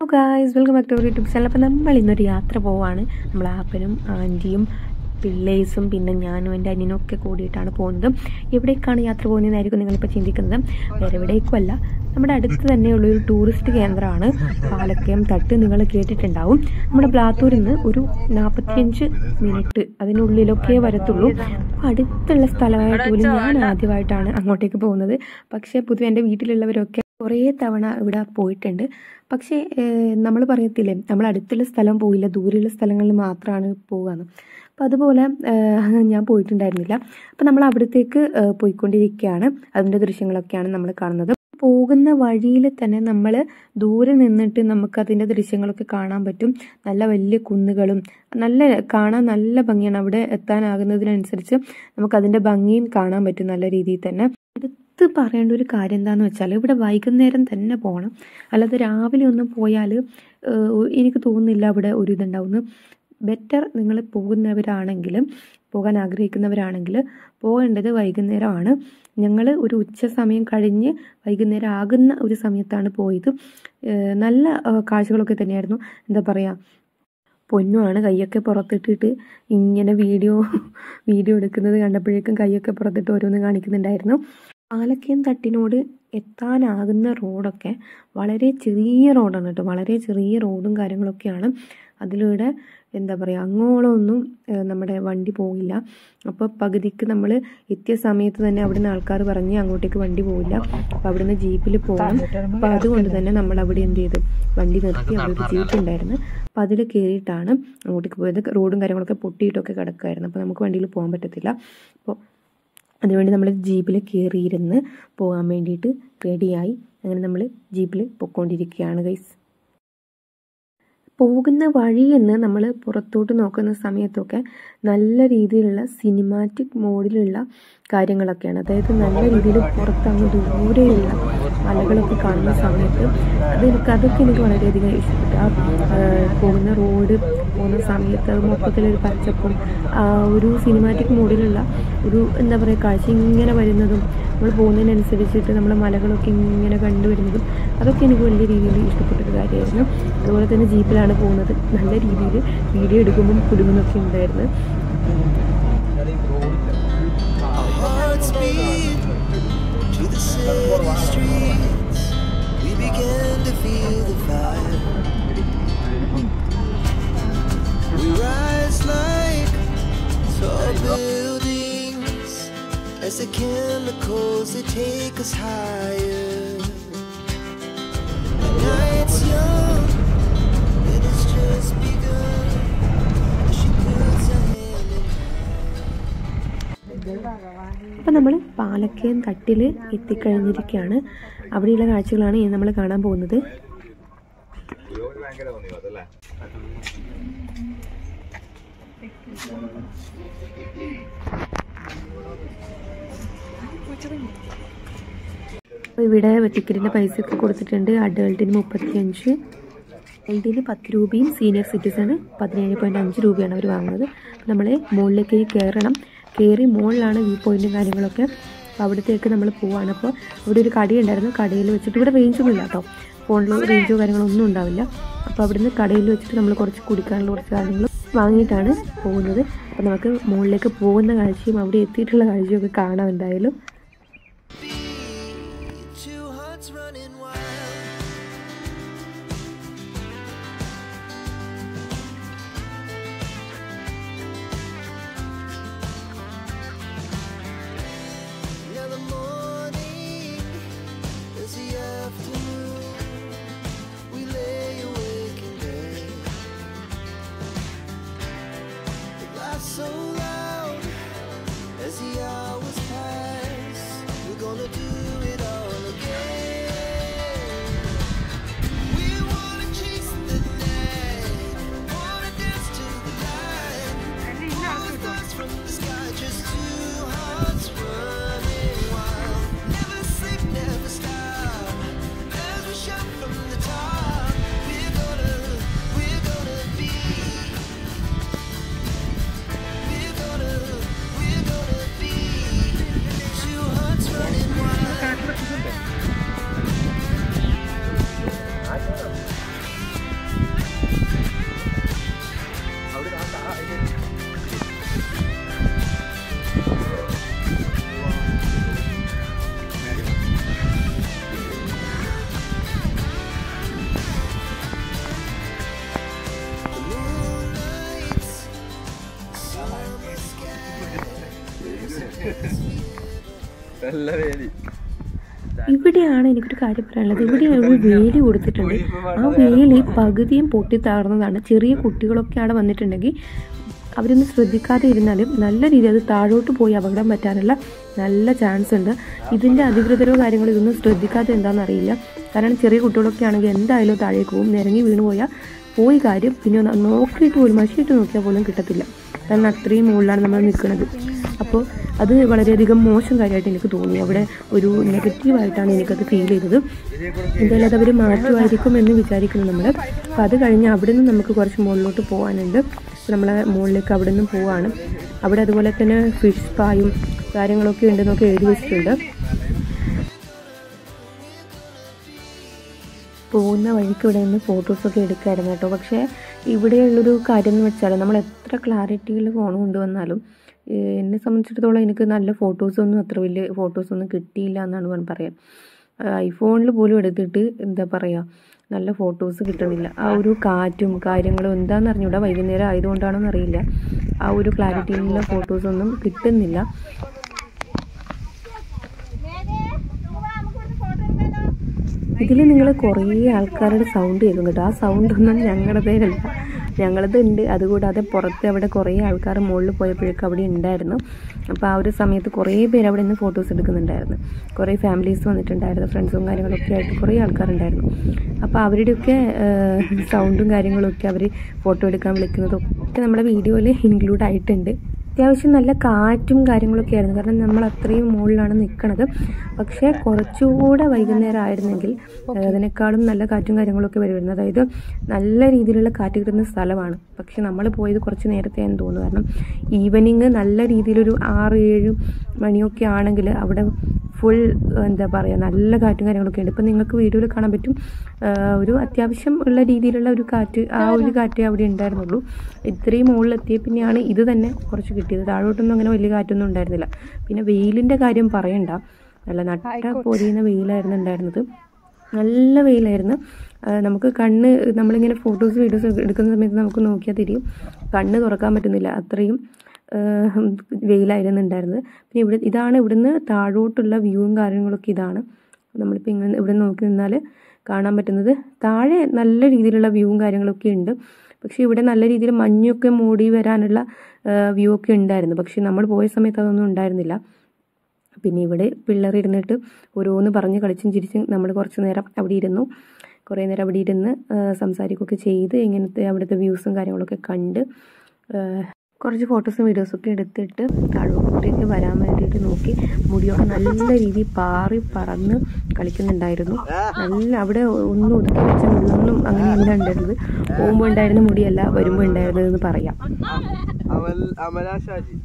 Guys welcome back to our YouTube channel അപ്പോൾ നമ്മൾ ഇന്നൊരു യാത്ര പോവാണ് നമ്മൾ ആപ്പനും ആൻറ്റിയും പിള്ളേഴ്സും പിന്നെ ഞാനും എൻ്റെ അനിയനും ഒക്കെ കൂടിയിട്ടാണ് പോകുന്നത് എവിടേക്കാണ് യാത്ര പോകുന്നതെന്നായിരിക്കും നിങ്ങളിപ്പോൾ ചിന്തിക്കുന്നത് വേറെ എവിടേക്കുമല്ല നമ്മുടെ അടുത്ത് തന്നെയുള്ള ഒരു ടൂറിസ്റ്റ് കേന്ദ്രമാണ് പാലക്കയം തട്ട് നിങ്ങൾ കേട്ടിട്ടുണ്ടാവും നമ്മുടെ ബ്ലാത്തൂരിൽ നിന്ന് ഒരു നാൽപ്പത്തിയഞ്ച് മിനിറ്റ് അതിനുള്ളിലൊക്കെ വരത്തുള്ളൂ അപ്പോൾ അടുത്തുള്ള സ്ഥലമായിട്ട് പോലും ഞാൻ ആദ്യമായിട്ടാണ് അങ്ങോട്ടേക്ക് പോകുന്നത് പക്ഷേ പൊതുവെ എൻ്റെ വീട്ടിലുള്ളവരൊക്കെ കുറേ തവണ ഇവിടെ പോയിട്ടുണ്ട് പക്ഷേ നമ്മൾ പറയത്തില്ലേ നമ്മൾ അടുത്തുള്ള സ്ഥലം പോയില്ല ദൂരെയുള്ള സ്ഥലങ്ങളിൽ മാത്രമാണ് പോകാന്ന് അപ്പം അതുപോലെ ഏഹ്, ഞാൻ പോയിട്ടുണ്ടായിരുന്നില്ല അപ്പം നമ്മൾ അവിടത്തേക്ക് ഏഹ്, പോയിക്കൊണ്ടിരിക്കുകയാണ് അതിൻ്റെ ദൃശ്യങ്ങളൊക്കെയാണ് നമ്മൾ കാണുന്നത് പോകുന്ന വഴിയിൽ തന്നെ നമ്മൾ ദൂരെ നിന്നിട്ട് നമുക്ക് അതിൻ്റെ ദൃശ്യങ്ങളൊക്കെ കാണാൻ പറ്റും നല്ല വലിയ കുന്നുകളും നല്ല കാണാൻ നല്ല ഭംഗിയാണ് അവിടെ എത്താനാകുന്നതിനനുസരിച്ച് നമുക്ക് അതിൻ്റെ ഭംഗിയും കാണാൻ പറ്റും നല്ല രീതിയിൽ തന്നെ എടുത്ത് പറയേണ്ട ഒരു കാര്യം എന്താണെന്ന് വെച്ചാൽ ഇവിടെ വൈകുന്നേരം തന്നെ പോകണം അല്ലാതെ രാവിലെ ഒന്നും പോയാൽ എനിക്ക് തോന്നുന്നില്ല അവിടെ ഒരു ഇതുണ്ടാവുന്നു ബെറ്റർ നിങ്ങൾ പോകുന്നവരാണെങ്കിൽ പോകാൻ ആഗ്രഹിക്കുന്നവരാണെങ്കിൽ പോകേണ്ടത് വൈകുന്നേരമാണ് ഞങ്ങൾ ഒരു ഉച്ച സമയം കഴിഞ്ഞ് വൈകുന്നേരം ആകുന്ന ഒരു സമയത്താണ് പോയത് ഏഹ് നല്ല ഏഹ് കാഴ്ചകളൊക്കെ തന്നെയായിരുന്നു എന്താ പറയുക പൊന്നുമാണ് കൈയൊക്കെ പുറത്തിട്ടിട്ട് ഇങ്ങനെ വീഡിയോ വീഡിയോ എടുക്കുന്നത് കണ്ടപ്പോഴേക്കും കൈയൊക്കെ പുറത്തിട്ട് ഓരോന്ന് കാണിക്കുന്നുണ്ടായിരുന്നു പാലക്കയം തട്ടിനോട് എത്താനാകുന്ന റോഡൊക്കെ വളരെ ചെറിയ റോഡാണ് കേട്ടോ വളരെ ചെറിയ റോഡും കാര്യങ്ങളൊക്കെയാണ് അതിലൂടെ എന്താ പറയുക അങ്ങോളമൊന്നും ഏഹ്, നമ്മുടെ വണ്ടി പോകില്ല അപ്പോൾ പകുതിക്ക് നമ്മൾ എത്തിയ സമയത്ത് തന്നെ അവിടുന്ന് ആൾക്കാർ പറഞ്ഞ് അങ്ങോട്ടേക്ക് വണ്ടി പോകില്ല അപ്പോൾ അവിടുന്ന് ജീപ്പിൽ പോകണം അപ്പോൾ അതുകൊണ്ട് തന്നെ നമ്മൾ അവിടെ എന്ത് ചെയ്തു വണ്ടി നിർത്തി അവിടെ ഒരു ജീപ്പ് ഉണ്ടായിരുന്നു അപ്പോൾ അതിൽ കയറിയിട്ടാണ് അങ്ങോട്ടേക്ക് പോയത് റോഡും കാര്യങ്ങളൊക്കെ പൊട്ടിയിട്ടൊക്കെ കിടക്കുമായിരുന്നു അപ്പോൾ നമുക്ക് വണ്ടിയിൽ പോകാൻ പറ്റത്തില്ല അപ്പോൾ അതിനുവേണ്ടി നമ്മൾ ജീപ്പിൽ കയറിയിരുന്ന് പോകാൻ വേണ്ടിയിട്ട് റെഡിയായി അങ്ങനെ നമ്മൾ ജീപ്പിൽ പൊയ്ക്കൊണ്ടിരിക്കുകയാണ് ഗൈസ് പോകുന്ന വഴിയെന്ന് നമ്മൾ പുറത്തോട്ട് നോക്കുന്ന സമയത്തൊക്കെ നല്ല രീതിയിലുള്ള സിനിമാറ്റിക് മോഡിലുള്ള കാര്യങ്ങളൊക്കെയാണ് അതായത് നല്ല രീതിയിൽ പുറത്തങ്ങ് ദൂരെയുള്ള മലകളൊക്കെ കാണുന്ന സമയത്ത് അതെനിക്ക് അതൊക്കെ എനിക്ക് വളരെയധികം ഇഷ്ടപ്പെട്ടു ആ ആ, പോകുന്ന റോഡ് പോകുന്ന സമയത്ത് അത് മൊത്തത്തിലൊരു പച്ചപ്പും ആ ഒരു സിനിമാറ്റിക് മോഡിലുള്ള ഒരു എന്താ പറയുക കാഴ്ച ഇങ്ങനെ വരുന്നതും നമ്മൾ പോകുന്നതിനനുസരിച്ചിട്ട് നമ്മൾ മലകളൊക്കെ ഇങ്ങനെ കണ്ടുവരുന്നതും അതൊക്കെ എനിക്ക് വലിയ രീതിയിൽ ഇഷ്ടപ്പെട്ടൊരു കാര്യമായിരുന്നു അതുപോലെ തന്നെ ജീപ്പിലാണ് പോകുന്നത് നല്ല രീതിയിൽ വീഡിയോ എടുക്കുമ്പം കുടുങ്ങുന്നൊക്കെ ഉണ്ടായിരുന്നു hearts beat to the city streets. We began to feel the fire. We rise like tall buildings as the chemicals they take us higher. The night's young and it's just begun. She puts her hand in അപ്പം നമ്മൾ പാലക്കയം തട്ടിൽ എത്തിക്കഴിഞ്ഞിരിക്കുകയാണ് അവിടെയുള്ള കാഴ്ചകളാണ് ഇനി നമ്മൾ കാണാൻ പോകുന്നത് അപ്പോൾ ഇവിടെ ടിക്കറ്റിൻ്റെ പൈസയൊക്കെ കൊടുത്തിട്ടുണ്ട് അഡൾട്ടിന് മുപ്പത്തിയഞ്ച് എൽഡിന് പത്ത് രൂപയും സീനിയർ സിറ്റിസണ് പതിനേഴ് പോയിൻറ്റ് അഞ്ച് രൂപയാണ് അവർ വാങ്ങുന്നത് അപ്പോൾ നമ്മൾ മുകളിലേക്ക് കയറണം കയറി മുകളിലാണ് വ്യൂ പോയിൻറ്റും കാര്യങ്ങളൊക്കെ അപ്പോൾ അവിടത്തേക്ക് നമ്മൾ പോവാണ് അപ്പോൾ അവിടെ ഒരു കടയുണ്ടായിരുന്നു കടയിൽ വെച്ചിട്ട് ഇവിടെ റേഞ്ചൊന്നും ഇല്ല കേട്ടോ ഫോണിൽ റേഞ്ചോ കാര്യങ്ങളോ ഒന്നും ഉണ്ടാവില്ല അപ്പോൾ അവിടുന്ന് കടയിൽ വെച്ചിട്ട് നമ്മൾ കുറച്ച് കുടിക്കാനുള്ള കുറച്ച് കാര്യങ്ങൾ വാങ്ങിയിട്ടാണ് പോകുന്നത് അപ്പോൾ നമുക്ക് മുകളിലേക്ക് പോകുന്ന കാഴ്ചയും അവിടെ എത്തിയിട്ടുള്ള കാഴ്ചയും ഒക്കെ കാണാം എന്തായാലും Two hearts running wild. Now the morning is the afternoon. We lay awake in bed. The laugh so loud as the hours pass. നല്ല വേലി ഇവിടെയാണ് എനിക്കൊരു കാര്യം പറയാനുള്ളത് ഇവിടെ ഒരു വേലി കൊടുത്തിട്ടുണ്ട് ആ വേലി പകുതിയും പൊട്ടി താഴ്ന്നതാണ് ചെറിയ കുട്ടികളൊക്കെ അവിടെ വന്നിട്ടുണ്ടെങ്കിൽ അവരൊന്ന് ശ്രദ്ധിക്കാതെ ഇരുന്നാലും നല്ല രീതിയിൽ അത് താഴോട്ട് പോയി അപകടം പറ്റാനുള്ള നല്ല ചാൻസ് ഉണ്ട് ഇതിൻ്റെ അധികൃതരോ കാര്യങ്ങളോ ഇതൊന്നും ശ്രദ്ധിക്കാതെ എന്താണെന്ന് അറിയില്ല കാരണം ചെറിയ കുട്ടികളൊക്കെ ആണെങ്കിൽ എന്തായാലും താഴേക്ക് പോകും നിരങ്ങി വീണ് പോയാൽ പോയി കാര്യം പിന്നെ ഒന്ന് നോക്കിയിട്ട് പോലും മഷിയിട്ട് നോക്കിയാൽ പോലും കിട്ടത്തില്ല കാരണം അത്രയും മുകളിലാണ് നമ്മൾ നിൽക്കുന്നത് അപ്പോൾ അത് വളരെയധികം മോശം കാര്യമായിട്ട് എനിക്ക് തോന്നി അവിടെ ഒരു നെഗറ്റീവായിട്ടാണ് എനിക്കത് ഫീൽ ചെയ്തത് എന്തായാലും അത് അവർ മാറ്റുമായിരിക്കും എന്ന് വിചാരിക്കുന്നു നമ്മൾ അപ്പോൾ അത് കഴിഞ്ഞ് അവിടെ നിന്ന് നമുക്ക് കുറച്ച് മുകളിലോട്ട് പോകാനുണ്ട് അപ്പോൾ നമ്മൾ മുകളിലേക്ക് അവിടെ നിന്ന് പോവാണ് അവിടെ അതുപോലെ തന്നെ ഫിഷ് സ്പായും കാര്യങ്ങളൊക്കെ ഉണ്ടെന്നൊക്കെ എഴുതി വെച്ചിട്ടുണ്ട് പോകുന്ന വഴിക്ക് ഇവിടെ നിന്ന് ഫോട്ടോസൊക്കെ എടുക്കായിരുന്നു കേട്ടോ പക്ഷേ ഇവിടെയുള്ളൊരു കാര്യം എന്ന് വെച്ചാൽ നമ്മൾ എത്ര ക്ലാരിറ്റിയിൽ ഫോൺ കൊണ്ടുവന്നാലും ഏഹ് എന്നെ സംബന്ധിച്ചിടത്തോളം എനിക്ക് നല്ല ഫോട്ടോസൊന്നും അത്ര വലിയ ഫോട്ടോസൊന്നും കിട്ടിയില്ല എന്നാണ് വേണം പറയാം ഐഫോണിൽ പോലും എടുത്തിട്ട് എന്താ പറയുക നല്ല ഫോട്ടോസ് കിട്ടണില്ല ആ ഒരു കാറ്റും കാര്യങ്ങളും എന്താണെന്ന് അറിഞ്ഞൂടാ വൈകുന്നേരം ആയതുകൊണ്ടാണോന്ന് അറിയില്ല ആ ഒരു ക്ലാരിറ്റിയിലുള്ള ഫോട്ടോസൊന്നും കിട്ടുന്നില്ല ഇതിൽ നിങ്ങൾ കുറേ ആൾക്കാരുടെ സൗണ്ട് കേൾക്കും കേട്ടോ ആ സൗണ്ട് ഒന്നും ഞങ്ങളുടേതല്ല ഞങ്ങളത് ഉണ്ട് അതുകൂടാതെ പുറത്ത് അവിടെ കുറേ ആൾക്കാർ മുകളിൽ പോയപ്പോഴേക്കും അവിടെ ഉണ്ടായിരുന്നു അപ്പോൾ ആ ഒരു സമയത്ത് കുറേ പേര് അവിടെ നിന്ന് ഫോട്ടോസ് എടുക്കുന്നുണ്ടായിരുന്നു കുറേ ഫാമിലീസ് വന്നിട്ടുണ്ടായിരുന്നു ഫ്രണ്ട്സും കാര്യങ്ങളൊക്കെ ആയിട്ട് കുറേ ആൾക്കാരുണ്ടായിരുന്നു അപ്പോൾ അവരുടെയൊക്കെ സൗണ്ടും കാര്യങ്ങളൊക്കെ അവർ ഫോട്ടോ എടുക്കാൻ വിളിക്കുന്നതൊക്കെ നമ്മുടെ വീഡിയോയിൽ ഇൻക്ലൂഡ് ആയിട്ടുണ്ട് അത്യാവശ്യം നല്ല കാറ്റും കാര്യങ്ങളൊക്കെ ആയിരുന്നു കാരണം നമ്മൾ അത്രയും മുകളിലാണ് നിൽക്കുന്നത് പക്ഷേ കുറച്ചുകൂടെ വൈകുന്നേരം ആയിരുന്നെങ്കിൽ ഏഹ്, അതിനേക്കാളും നല്ല കാറ്റും കാര്യങ്ങളൊക്കെ വരുമായിരുന്നു അതായത് നല്ല രീതിയിലുള്ള കാറ്റ് കിട്ടുന്ന സ്ഥലമാണ് പക്ഷെ നമ്മൾ പോയത് കുറച്ച് നേരത്തെയാണെന്ന് തോന്നുന്നു കാരണം ഈവനിങ് നല്ല രീതിയിലൊരു ആറ് ഏഴ് മണിയൊക്കെ ആണെങ്കിൽ അവിടെ ഫുൾ എന്താ പറയുക നല്ല കാറ്റും കാര്യങ്ങളൊക്കെ ഉണ്ട് ഇപ്പം നിങ്ങൾക്ക് വീഡിയോയിൽ കാണാൻ പറ്റും ആ, ഒരു അത്യാവശ്യം ഉള്ള രീതിയിലുള്ള ഒരു കാറ്റ് ആ ഒരു കാറ്റേ അവിടെ ഉണ്ടായിരുന്നുള്ളൂ ഇത്രയും മുകളിലെത്തിയ പിന്നെയാണ് ഇത് തന്നെ കുറച്ച് കിട്ടിയത് താഴോട്ടൊന്നും അങ്ങനെ വലിയ കാറ്റൊന്നും ഉണ്ടായിരുന്നില്ല പിന്നെ വെയിലിൻ്റെ കാര്യം പറയണ്ട നല്ല നട്ട പൊരിയുന്ന വെയിലായിരുന്നു ഉണ്ടായിരുന്നത് നല്ല വെയിലായിരുന്നു ആ, നമുക്ക് കണ്ണ് നമ്മളിങ്ങനെ ഫോട്ടോസ് വീഡിയോസ് എടുക്കുന്ന സമയത്ത് നമുക്ക് നോക്കിയാൽ തിരിയും കണ്ണ് തുറക്കാൻ പറ്റുന്നില്ല അത്രയും ആ, വെയിലായിരുന്നു ഉണ്ടായിരുന്നത് പിന്നെ ഇവിടെ ഇതാണ് ഇവിടുന്ന് താഴോട്ടുള്ള വ്യൂവും കാര്യങ്ങളൊക്കെ ഇതാണ് നമ്മളിപ്പോൾ ഇങ്ങനെ ഇവിടെ നോക്കി നിന്നാൽ കാണാൻ പറ്റുന്നത് താഴെ നല്ല രീതിയിലുള്ള വ്യൂവും കാര്യങ്ങളൊക്കെ ഉണ്ട് പക്ഷേ ഇവിടെ നല്ല രീതിയിൽ മഞ്ഞൊക്കെ മൂടി വരാനുള്ള വ്യൂ ഒക്കെ ഉണ്ടായിരുന്നു പക്ഷേ നമ്മൾ പോയ സമയത്ത് അതൊന്നും ഉണ്ടായിരുന്നില്ല പിന്നെ ഇവിടെ പിള്ളേർ ഇരുന്നിട്ട് ഓരോന്ന് പറഞ്ഞ് കളിച്ചും ചിരിച്ചും നമ്മൾ കുറച്ച് നേരം അവിടെ ഇരുന്നു കുറേ നേരം അവിടെ ഇരുന്ന് ആ, സംസാരിക്കുകയൊക്കെ ചെയ്ത് ഇങ്ങനത്തെ അവിടുത്തെ വ്യൂസും കാര്യങ്ങളൊക്കെ കണ്ട് ആ, കുറച്ച് ഫോട്ടോസും വീഡിയോസൊക്കെ എടുത്തിട്ട് താഴോട്ടേക്ക് വരാൻ വേണ്ടിയിട്ട് നോക്കി മുടിയൊക്കെ നല്ല രീതിയിൽ പാറി പറന്ന് കളിക്കുന്നുണ്ടായിരുന്നു നല്ല അവിടെ ഒന്നും ഒതുക്കി വെച്ച മുടിയൊന്നും അങ്ങനെയല്ല ഉണ്ടായിരുന്നത് പോകുമ്പോൾ ഉണ്ടായിരുന്ന മുടിയല്ല വരുമ്പോൾ ഉണ്ടായിരുന്നതെന്ന് പറയാം അമൽ അമല ഷാജി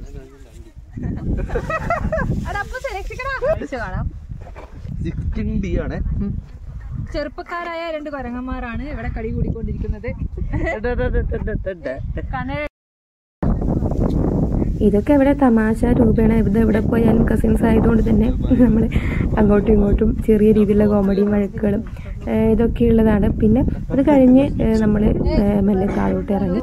കാണാം സിക്സ്റ്റീൻ ഡി ആണ് ചെറുപ്പക്കാരായ രണ്ട് കൊരങ്ങന്മാരാണ് ഇവിടെ കളി കൂടിക്കൊണ്ടിരിക്കുന്നത് കണ്ണ ഇതൊക്കെ ഇവിടെ തമാശ രൂപേണ ഇത് എവിടെ പോയാലും കസിൻസ് ആയതുകൊണ്ട് തന്നെ നമ്മൾ അങ്ങോട്ടും ഇങ്ങോട്ടും ചെറിയ രീതിയിലുള്ള കോമഡിയും വഴക്കുകളും ഏഹ് ഇതൊക്കെ ഉള്ളതാണ് പിന്നെ അത് കഴിഞ്ഞ് നമ്മൾ മെല്ലെ താഴോട്ട് ഇറങ്ങി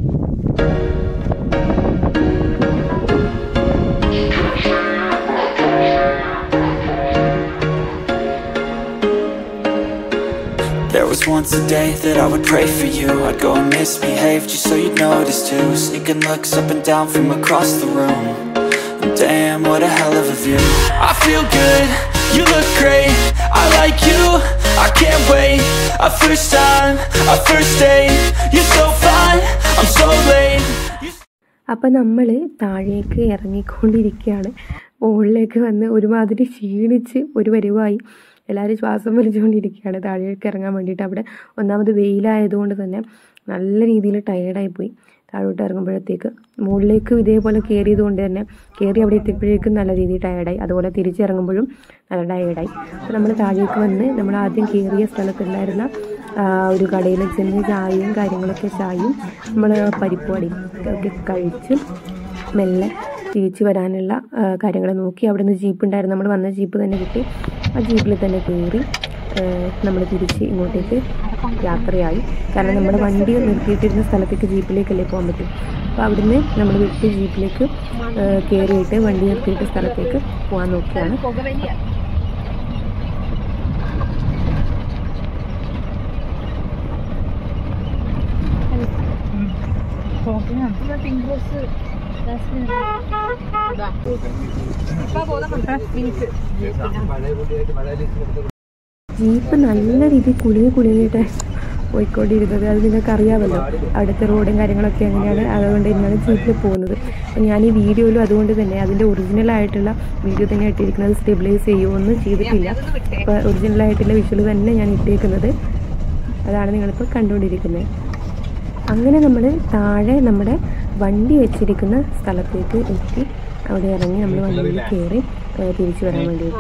There was once a day that I would pray for you I'd go and misbehave just so you'd notice too Sneaking looks up and down from across the room And damn, what a hell of a view I feel good, you look great I like you, I can't wait A first time, a first date You're so fine, I'm so late You അപ്പം നമ്മൾ താഴേക്ക് ഇറങ്ങിക്കൊണ്ടിരിക്കുകയാണ് മുകളിലേക്ക് വന്ന് ഒരുമാതിരി ക്ഷീണിച്ച് ഒരു വരുവായി എല്ലാവരും ശ്വാസം വലിച്ചുകൊണ്ടിരിക്കുകയാണ് താഴേക്ക് ഇറങ്ങാൻ വേണ്ടിയിട്ട് അവിടെ ഒന്നാമത് വെയിലായതുകൊണ്ട് തന്നെ നല്ല രീതിയിൽ ടയേർഡായി പോയി താഴോട്ട് ഇറങ്ങുമ്പോഴത്തേക്ക് മുകളിലേക്ക് ഇതേപോലെ കയറിയത് കൊണ്ട് തന്നെ കയറി അവിടെ എത്തിയപ്പോഴേക്കും നല്ല രീതിയിൽ ടയേർഡായി അതുപോലെ തിരിച്ചിറങ്ങുമ്പോഴും നല്ല ടയേർഡായി അപ്പോൾ നമ്മൾ താഴേക്ക് വന്ന് നമ്മൾ ആദ്യം കയറിയ സ്ഥലത്തുണ്ടായിരുന്ന ആ, ഒരു കടയിൽ ചെന്ന് ചായയും കാര്യങ്ങളൊക്കെ ചായയും നമ്മൾ പരിപ്പ് വടയും ഒക്കെ കഴിച്ച് മെല്ലെ തിരിച്ച് വരാനുള്ള കാര്യങ്ങൾ നോക്കി അവിടെ നിന്ന് ജീപ്പ് ഉണ്ടായിരുന്നു നമ്മൾ വന്ന ജീപ്പ് തന്നെ കിട്ടി ആ ജീപ്പിൽ തന്നെ കയറി നമ്മൾ തിരിച്ച് ഇങ്ങോട്ടേക്ക് യാത്രയായി കാരണം നമ്മുടെ വണ്ടി നിർത്തിയിട്ടിരുന്ന സ്ഥലത്തേക്ക് ജീപ്പിലേക്കല്ലേ പോകാൻ പറ്റും അപ്പോൾ അവിടുന്ന് നമ്മൾ വിട്ട് ജീപ്പിലേക്ക് കയറിയിട്ട് വണ്ടി നിർത്തിയിട്ട് സ്ഥലത്തേക്ക് പോകാൻ നോക്കിയാണ് പിങ്ക് റോസ് ഇപ്പൊ പോകുന്നുണ്ട് മിനിറ്റ് ജീപ്പ് നല്ല രീതിയിൽ കുലുങ്ങി കുലുങ്ങിയിട്ട് പോയിക്കൊണ്ടിരുന്നത് അത് നിങ്ങൾക്ക് അറിയാമല്ലോ അവിടുത്തെ റോഡും കാര്യങ്ങളൊക്കെ എങ്ങനെയാണ് അതുകൊണ്ട് തന്നെയാണ് ജീപ്പിൽ പോകുന്നത് അപ്പം ഞാൻ ഈ വീഡിയോയിലും അതുകൊണ്ട് തന്നെ അതിൻ്റെ ഒറിജിനൽ ആയിട്ടുള്ള വീഡിയോ തന്നെ ഇട്ടിരിക്കുന്നത് സ്റ്റെബിലൈസ് ചെയ്യുമൊന്നും ചെയ്തിട്ടില്ല അപ്പോൾ ഒറിജിനൽ ആയിട്ടുള്ള വിഷ്വൽ തന്നെ ഞാൻ ഇട്ടേക്കുന്നത് അതാണ് നിങ്ങളിപ്പോൾ കണ്ടുകൊണ്ടിരിക്കുന്നത് അങ്ങനെ നമ്മൾ താഴെ നമ്മുടെ വണ്ടി വെച്ചിരിക്കുന്ന സ്ഥലത്തേക്ക് എത്തി അവിടെ ഇറങ്ങി നമ്മൾ വണ്ടിയിൽ കയറി ഏഹ്, തിരിച്ചു വരാൻ വേണ്ടിയിട്ട്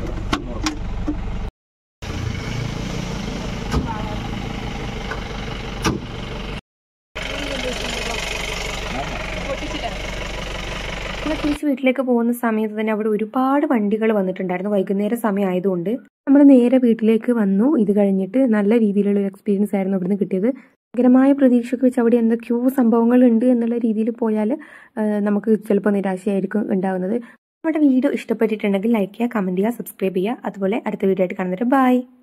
നമ്മൾ തിരിച്ച് വീട്ടിലേക്ക് പോകുന്ന സമയത്ത് തന്നെ അവിടെ ഒരുപാട് വണ്ടികൾ വന്നിട്ടുണ്ടായിരുന്നു വൈകുന്നേരം സമയം ആയതുകൊണ്ട് നമ്മൾ നേരെ വീട്ടിലേക്ക് വന്നു ഇത് കഴിഞ്ഞിട്ട് നല്ല രീതിയിലുള്ള ഒരു എക്സ്പീരിയൻസ് ആയിരുന്നു അവിടുന്ന് കിട്ടിയത് ഭയങ്കരമായ പ്രതീക്ഷയ്ക്ക് വെച്ച് അവിടെ എന്തൊക്കെയോ സംഭവങ്ങൾ ഉണ്ട് എന്നുള്ള രീതിയിൽ പോയാൽ നമുക്ക് ചിലപ്പോൾ നിരാശയായിരിക്കും ഉണ്ടാകുന്നത് നമ്മുടെ വീഡിയോ ഇഷ്ടപ്പെട്ടിട്ടുണ്ടെങ്കിൽ ലൈക്ക് ചെയ്യുക കമൻറ്റ് ചെയ്യുക സബ്സ്ക്രൈബ് ചെയ്യുക അതുപോലെ അടുത്ത വീഡിയോ ആയിട്ട് കാണുന്നത് ബൈ